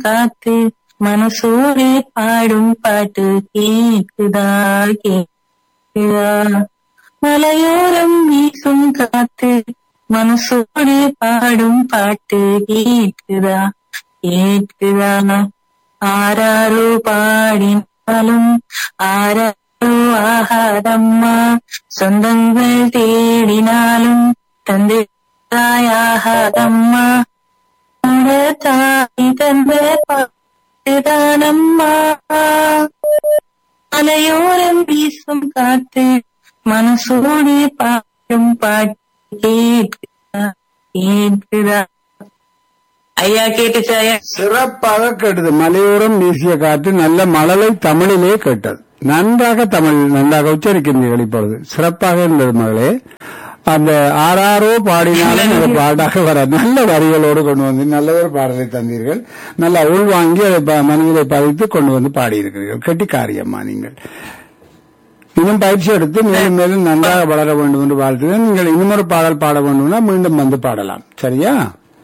காத்து மனசோடு பாடும் பாட்டு கேக்குதா கேக்குதா மலையோரம் வீசும் காத்து மனசோடு பாடும் பாட்டு கேக்குதா கேக்குதா ஆராரோ பாடினாலும் ஆராரோ ஆகாதம்மா சொந்தங்கள் தேடினாலும் தந்தை தாயாகாதம்மா உங்க தாய் தந்த பாட்டுதானம்மா மலையோரம் வீசும் காத்து மனசோடு பாடும் பாட்டு கேட்குதா கேட்குதா ஐயா கேட்டுச்சா ஐயா சிறப்பாக கேட்டது மலையோரம் வீசிய காற்று நல்ல மழலை தமிழிலே கேட்டது நன்றாக தமிழ் நன்றாக உச்சரிக்கின்றீர்கள் இப்பொழுது சிறப்பாக இருந்தது மகளே அந்த ஆறாரோ பாடினாலும் அது பாட்டாக வர நல்ல வரிகளோடு கொண்டு வந்து நல்ல ஒரு பாடலை தந்தீர்கள் நல்லா உள்வாங்கி அதை ப- மனதிலே பதித்து கொண்டு வந்து பாடியிருக்கிறீர்கள் கெட்டிக்காரியம்மா நீங்கள் இன்னும் பயிற்சி எடுத்து மேலும் மேலும் நன்றாக வளர வேண்டும் என்று வாழ்த்துகிறேன் நீங்கள் இன்னொரு பாடல் பாட வேண்டும்னா மீண்டும் வந்து பாடலாம் சரியா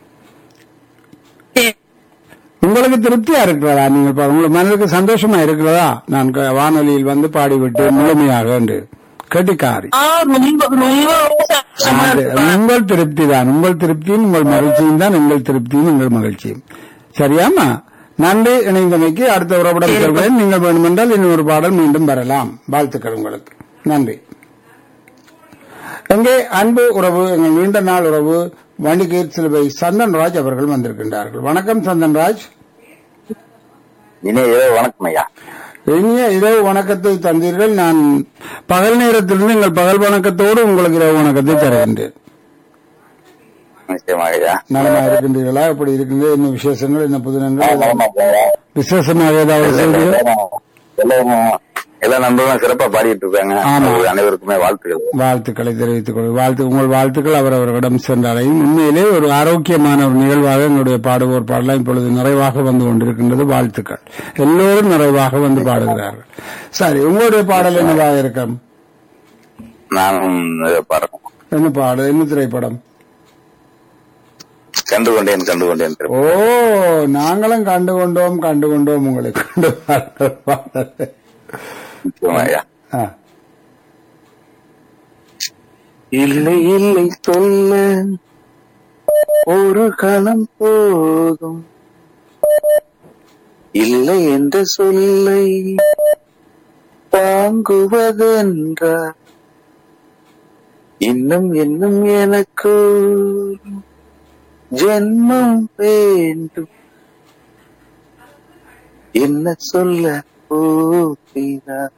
சரி. உங்களுக்கு திருப்தியா இருக்கிறதா நீங்கள் பா- உங்களுக்கு மனதுக்கு சந்தோஷமா இருக்கிறதா நான் க- வானொலியில் வந்து பாடிவிட்டு முழுமையாக என்று கெட்டிக்காரி ஆ, ரொம்ப ரொம்ப ரொம்ப சந்தோஷமா அது இருக்குப்பா. உங்கள் திருப்தி தான் உங்கள் திருப்தியும் உங்கள் மகிழ்ச்சியும் தான் உங்கள் திருப்தியும் உங்கள் மகிழ்ச்சியும் சரியாமா நன்றி இணைந்தமைக்கு அடுத்த உறவுடன் சொல்கிறேன் நீங்கள் வேண்டுமென்றால் இன்னொரு பாடல் மீண்டும் வரலாம் வாழ்த்துக்கள் உங்களுக்கு நன்றி எங்கே அன்பு உறவு எங்கள் நீண்ட நாள் உறவு வண்டிகேட் சிலுவை சந்தன்ராஜ் அவர்கள் வந்திருக்கின்றார்கள் வணக்கம் சந்தன்ராஜ் இனி இரவு வணக்கம் ஐயா இனிய இரவு வணக்கத்தை தந்தீர்கள் நான் பகல் நேரத்திலிருந்து எங்கள் பகல் வணக்கத்தோடு உங்களுக்கு இரவு வணக்கத்தை தருகின்றேன் நிச்சயமாக ஐயா நலமா இருக்கின்றீர்களா எப்படி இருக்கின்றது என்ன விசேஷங்கள் என்ன ஆ, புதினங்கள் நலமா இருக்கேன். விசேஷமாக ஏதாவது செய்திகள் எல்லாரும் எல்லா நண்பர்களும் சிறப்பா பாடிட்டு இருக்காங்க ஆமா. அவங்களுக்கு அனைவருக்குமே வாழ்த்துக்கள் வாழ்த்துக்களை தெரிவித்துக் கொள்ளும் வாழ்த்து உங்கள் வாழ்த்துக்கள் அவரவர்களிடம் சென்றடையும் உண்மையிலே ஒரு ஆரோக்கியமான ஒரு நிகழ்வாக எங்களுடைய பாடுவோர் பாடலாம் இப்பொழுது நிறைவாக வந்து கொண்டிருக்கின்றது வாழ்த்துக்கள் எல்லோரும் நிறைவாக வந்து பாடுகிறார்கள் சரி உங்களுடைய பாடல் என்னவாக இருக்கும் நானும் இதை பாடுறேன் என்ன பாடல் என்ன திரைப்படம் கண்டு கொண்டேன் கண்டு கொண்டேன் ஓ நாங்களும் கண்டு கொண்டோம் கண்டு கொண்டோம் உங்களை கண்டு பாடல் பாடல். நிச்சயமா ஐயா ஆ. இல்லை இல்லை சொல்ல ஒரு கணம் போதும் இல்லை என்ற சொல்லை தாங்குவதென்றார் இன்னும் இன்னும் எனக்கு ஜென்மம் வேண்டும் என்ன சொல்ல போகிறார்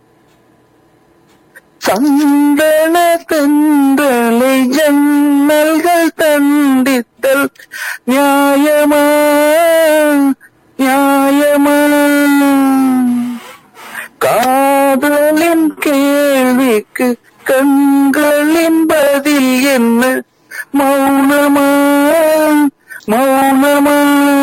சந்தன தென்றலை ஜன்னல்கள் தண்டித்தல் நியாயமா நியாயமா காதலின் கேள்விக்கு கண்களின் பதில் என்ன மௌனமா மௌனமா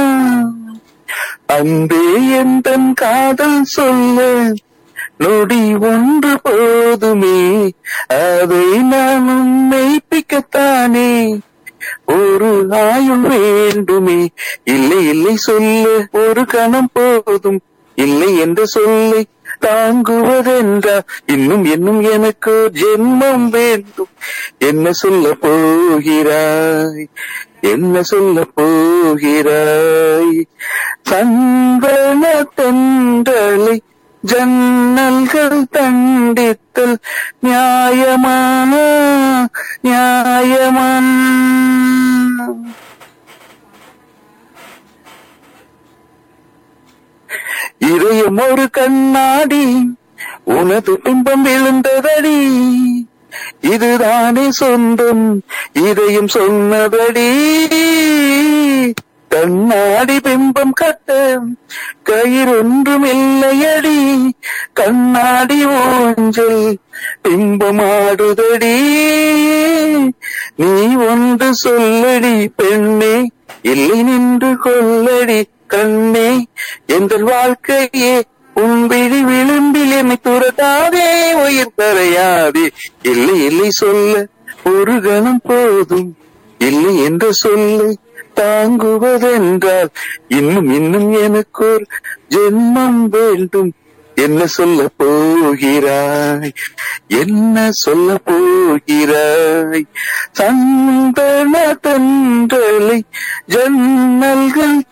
அன்பே எந்தன் காதல் சொல்ல நொடி ஒன்று போதுமே அதை நான் உன்னை பிக்கத்தானே ஒரு ஆயுள் வேண்டுமே இல்லை இல்லை சொல்ல ஒரு கணம் போதும் இல்லை என்ற சொல்லை தாங்குவதென்றா இன்னும் இன்னும் எனக்கு ஒரு ஜென்மம் வேண்டும் என்ன சொல்ல போகிறாய் என்ன சொல்ல போகிறாய் சந்தன தென்றலை ஜன்னல்கள் தண்டித்தல் நியாயமான நியாயமான இதயம் ஒரு கண்ணாடி உனது துன்பம் விழுந்ததடி இதுதானே சொந்தம் இதயம் சொன்னதடி கண்ணாடி பிம்பம் கட்ட கயிறொன்றும் இல்லையடி கண்ணாடி ஊஞ்சல் பிம்பமாடுதடி நீ ஒன்று சொல்லடி பெண்ணே இல்லை நின்று கொல்லடி கண்ணே எந்த வாழ்க்கையே உன் விழி விளிம்பில் என்னை துரத்தாதே உயிர் தரையாதே இல்லை இல்லை சொல்ல ஒரு கணம் போதும் இல்லை என்ற சொல்லை தாங்குவதென்றால் இன்னும் இன்னும் எனக்கு ஒரு ஜென்மம் வேண்டும் என்ன சொல்ல போகிறாய் என்ன சொல்ல போகிறாய் சந்தன தன்றலை ஜன்னல்கள்